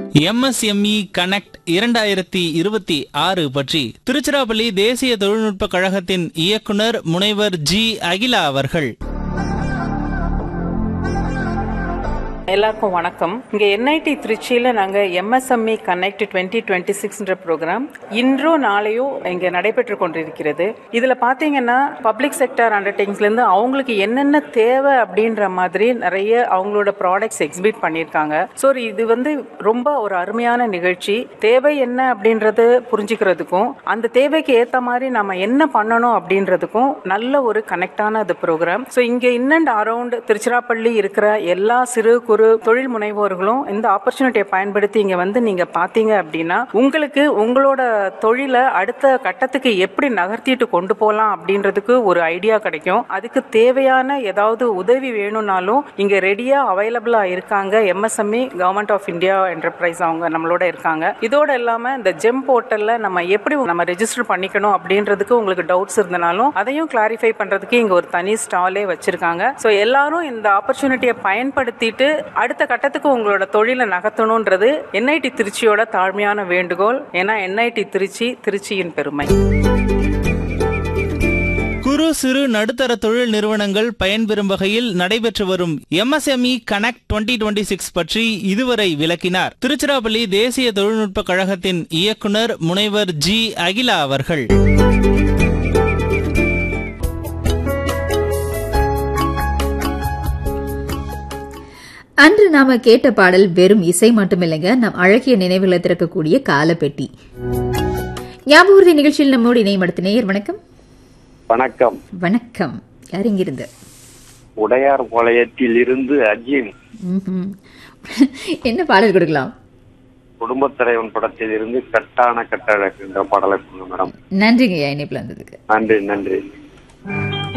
MSME connect இரண்டாயிரத்தி இருபத்தி ஆறு பற்றி திருச்சிராப்பள்ளி தேசிய தொழில்நுட்ப கழகத்தின் இயக்குனர் முனைவர் ஜி அகிலா அவர்கள் எல்லாருக்கும் வணக்கம் இங்க என்ஐடி திருச்சியில நாங்க எம்எஸ்எம்இ கனெக்ட் டுவெண்ட்டி டுவெண்ட்டி சிக்ஸ்ன்ற ப்ரோக்ராம் இன்றோ நாளையோ இங்க நடைபெற்று கொண்டிருக்கிறது இதுல பாத்தீங்கன்னா பப்ளிக் செக்டர் அண்டர்டேக்கிங்ஸ்ல இருந்து அவங்களுக்கு என்னென்ன தேவை அப்படின்ற மாதிரி நிறைய அவங்களோட ப்ராடக்ட்ஸ் எக்ஸிபிட் பண்ணியிருக்காங்க ஸோ இது வந்து ரொம்ப ஒரு அருமையான நிகழ்ச்சி தேவை என்ன அப்படின்றது புரிஞ்சுக்கிறதுக்கும் அந்த தேவைக்கு ஏத்த மாதிரி நம்ம என்ன பண்ணணும் அப்படின்றதுக்கும் நல்ல ஒரு கனெக்டான அது ப்ரோக்ராம் ஸோ இங்க இன் அண்ட் அரௌண்ட் திருச்சிராப்பள்ளி இருக்கிற எல்லா சிறு குறு தொழில் முனைவோர்களும் இந்த ஆப்பர்ச்சுனிட்டியை பயன்படுத்தி இங்க வந்து நீங்க பாத்தீங்க அப்படின்னா உங்களுக்கு உங்களோட தொழிலை அடுத்த கட்டத்துக்கு எப்படி நகர்த்திட்டு கொண்டு போகலாம் அப்படின்றதுக்கு ஒரு ஐடியா கிடைக்கும் அதுக்கு தேவையான ஏதாவது உதவி வேணும்னாலும் இங்க ரெடியா அவைலபிளா இருக்காங்க MSME government of India enterprise அவங்க நம்மளோட இருக்காங்க இதோட இல்லாம இந்த ஜெம் போர்ட்டல்ல நம்ம எப்படி நம்ம ரெஜிஸ்டர் பண்ணிக்கணும் அப்படின்றதுக்கு உங்களுக்கு டவுட்ஸ் இருந்தனாலும் அதையும் கிளாரிஃபை பண்றதுக்கு இங்க ஒரு தனி ஸ்டாலே வச்சிருக்காங்க ஸோ எல்லாரும் இந்த ஆப்பர்ச்சுனிட்டியை பயன்படுத்திட்டு அடுத்த கட்டத்துக்கு உங்களோட தொழிலை நகர்த்தணுன்றது என்ஐடி திருச்சியோட தாழ்மையான வேண்டுகோள் ஏன்னா என்ஐடி திருச்சி திருச்சியின் பெருமை குறு சிறு நடுத்தர தொழில் நிறுவனங்கள் பயன்பெறும் வகையில் நடைபெற்று வரும் MSME connect twenty twenty six பற்றி இதுவரை விளக்கினார் திருச்சிராப்பள்ளி தேசிய தொழில்நுட்ப கழகத்தின் இயக்குனர் முனைவர் ஜி அகிலா அவர்கள் அன்று நாம கேட்ட பாடல் வெறும் இசை மட்டுமில்லைங்க நம் அழகிய நினைவுகளை திறக்கக்கூடிய காலப்பெட்டி ஞாபகூர்தி நிகழ்ச்சியில் நம்மோடு இணையமடுத்த நேயர் வணக்கம் வணக்கம் வணக்கம் யார் இங்கிருந்து உடையார் பாளையத்தில் இருந்து அஜீம் ம்ஹும். என்ன பாடல் கொடுக்கலாம் குடும்பத் தலைவன் படத்தில் இருந்து கட்டான கட்டழகு என்ற பாடலை கொடுங்க மேடம் நன்றிங்க இணைப்பில் வந்ததுக்கு நன்றி நன்றி